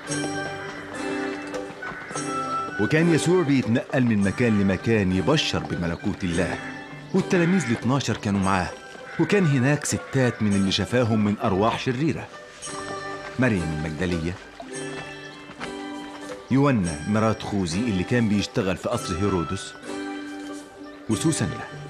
وكان يسوع بيتنقل من مكان لمكان يبشر بملكوت الله والتلاميذ ال 12 كانوا معاه وكان هناك ستات من اللي شفاهم من أرواح شريرة مريم المجدلية يونا مرات خوذي اللي كان بيشتغل في قصر هيرودس وسوسنيا